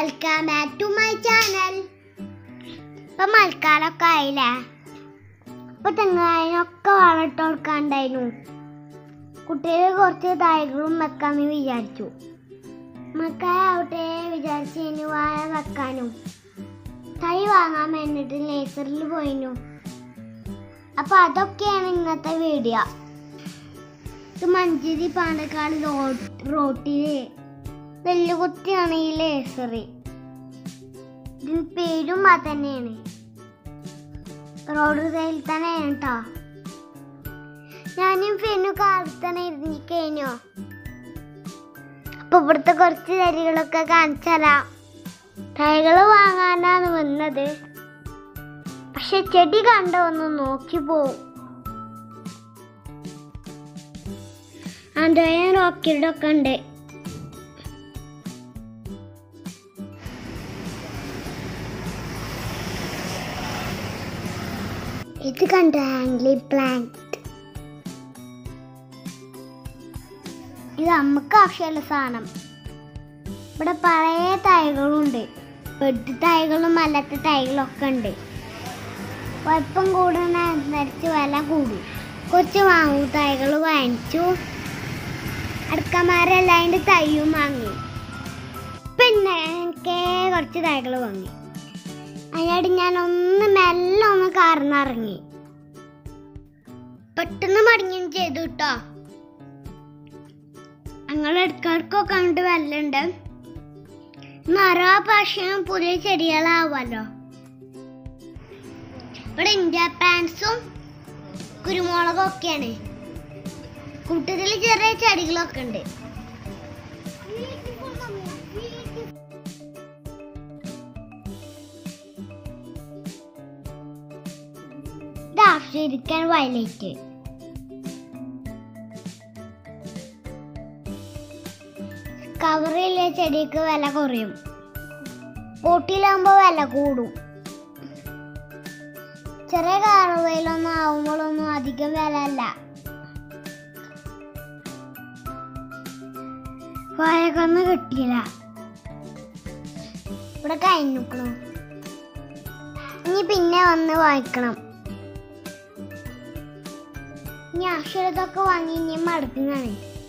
welcome back to my channel ഇപ്പൊ മഴക്കാലൊക്കെ ആയില്ലേ ഇപ്പൊ തെങ്ങായനൊക്കെ വളമിട്ട് കൊടുക്കാണ്ടായിരുന്നു കുട്ടികൾ കുറച്ച് തൈകളും വെക്കാന്ന് വിചാരിച്ചു മക്കായാവട്ടെ വിചാരിച്ച് ഇനി വാഴ വെക്കാനും തൈ വാങ്ങാൻ വേണ്ടിട്ട് ലേസറിൽ പോയിനു അപ്പൊ അതൊക്കെയാണ് ഇന്നത്തെ വീഡിയോ ഇത് മഞ്ചേരി പാലക്കാട് റോഡ് റോട്ടില് വെല്ലുകുത്തിയാണ് ഈ ലേസറി ഇതിന് പേരും അത് തന്നെയാണ് റോഡ് സൈഡിൽ തന്നെയാണ് കേട്ടോ ഞാനും ഫെനു കാലത്ത് തന്നെ ഇരുന്നിക്കഴിഞ്ഞോ അപ്പൊ ഇവിടുത്തെ കുറച്ച് തരികളൊക്കെ കാണിച്ചരാം തൈകള് വാങ്ങാനാണ് വന്നത് പക്ഷെ ചെടി കണ്ട ഒന്ന് നോക്കി പോവും ആൻഡ്രോയിഡ് റോക്കറ്റൊക്കെ ഉണ്ട് ഇത് കണ്ട ആംഗ്ലി പ്ലാന്റ് ഇത് നമുക്ക് ആവശ്യമുള്ള സാധനം ഇവിടെ പഴയ തൈകളുണ്ട് വെട്ട് തൈകളും അല്ലാത്ത തൈകളും ഒക്കെ ഉണ്ട് വലിപ്പം കൂടുന്നതനുസരിച്ച് വില കൂടും കുറച്ച് വാങ്ങൂ തൈകൾ വാങ്ങിച്ചു അടുക്കന്മാരെല്ലാം അതിൻ്റെ തൈയും വാങ്ങി പിന്നെ എനിക്ക് കുറച്ച് തൈകൾ വാങ്ങി അതിനായിട്ട് ഞാൻ ഒന്ന് മെല്ലെ ഒന്ന് കാർന്നിറങ്ങി പെട്ടെന്ന് മടങ്ങുകയും ചെയ്തു കേട്ടോ ഞങ്ങൾ ഇടക്കിടക്കൊക്കെ കണ്ട് വെല്ലുണ്ട് ഓരോ പ്രാവശ്യം പുതിയ ചെടികളാവാലോ ഇവിടെ ഇന്ത്യ പാൻസും കുരുമുളകും ഒക്കെയാണ് കൂട്ടത്തിൽ ചെറിയ ചെടികളൊക്കെ ഉണ്ട് ശരിക്കാൻ വയലറ്റ് കവറിലെ ചെടിക്ക് വില കുറയും പോട്ടിയിലാകുമ്പോൾ വില കൂടും ചെറിയ കറവയിലൊന്നും ആവുമ്പോഴൊന്നും അധികം വില അല്ല വാഴക്കൊന്നും കിട്ടിയില്ല ഇവിടെ കഴിഞ്ഞിക്കണു ഇനി പിന്നെ വന്ന് വായിക്കണം ഇനി അക്ഷരത്തൊക്കെ വാങ്ങി ഇനി മടുക്കുന്നതാണ്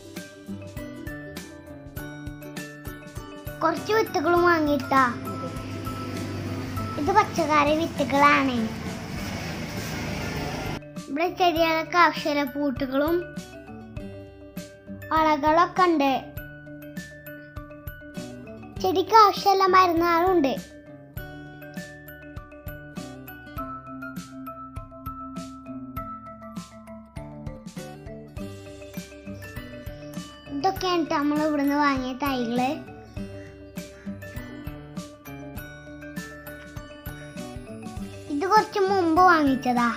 കുറച്ച് വിത്തുകളും വാങ്ങിട്ടാ ഇത് പച്ചക്കറി വിത്തുകളാണ് ഇവിടെ ചെടികൾക്ക് ആവശ്യമുള്ള പൂട്ടുകളും വളകളൊക്കെ ഉണ്ട് ചെടിക്ക് ആവശ്യമുള്ള മരുന്നുകളുണ്ട് ഇതൊക്കെയാണ് നമ്മൾ ഇവിടുന്ന് വാങ്ങിയ തൈകള് ഇത് കുറച്ച് മുമ്പ് വാങ്ങിച്ചതാ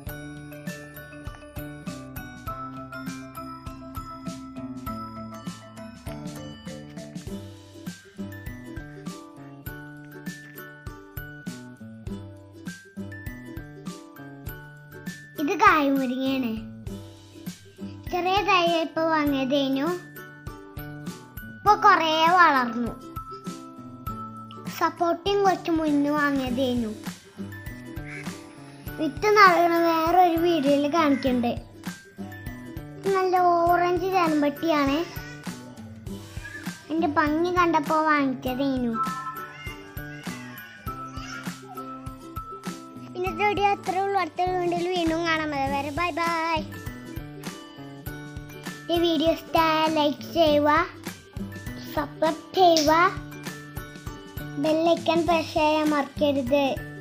ഇത് കായ്മുരിങ്ങയാണ് ചെറിയ തൈ ഇപ്പൊ വാങ്ങിയതേനു ഇപ്പൊ കൊറേ വളർന്നു സപ്പോർട്ടിങ് കുറച്ച് മുന്നേ വാങ്ങിയതേനു വിത്ത് നടണ വേറൊരു വീഡിയോയിൽ കാണിക്കണ്ട് നല്ല ഓറഞ്ച് ചെമ്പട്ടിയാണ് എന്റെ ഭംഗി കണ്ടപ്പോ വാങ്ങിച്ചതേനു ഇന്നത്തെ വീഡിയോ അത്രേ ഉള്ളൂ അടുത്ത വീഡിയോയിൽ വീണ്ടും കാണാൻ മതി വരെ ബൈ ബൈ ഈ വീഡിയോ ഇഷ്ടമായ ലൈക്ക് ചെയ്യുക സബ്സ്ക്രൈബ് ചെയ്യുക ബെല്ലൈക്കൺ പ്രസ് ചെയ്യാൻ മറക്കരുത്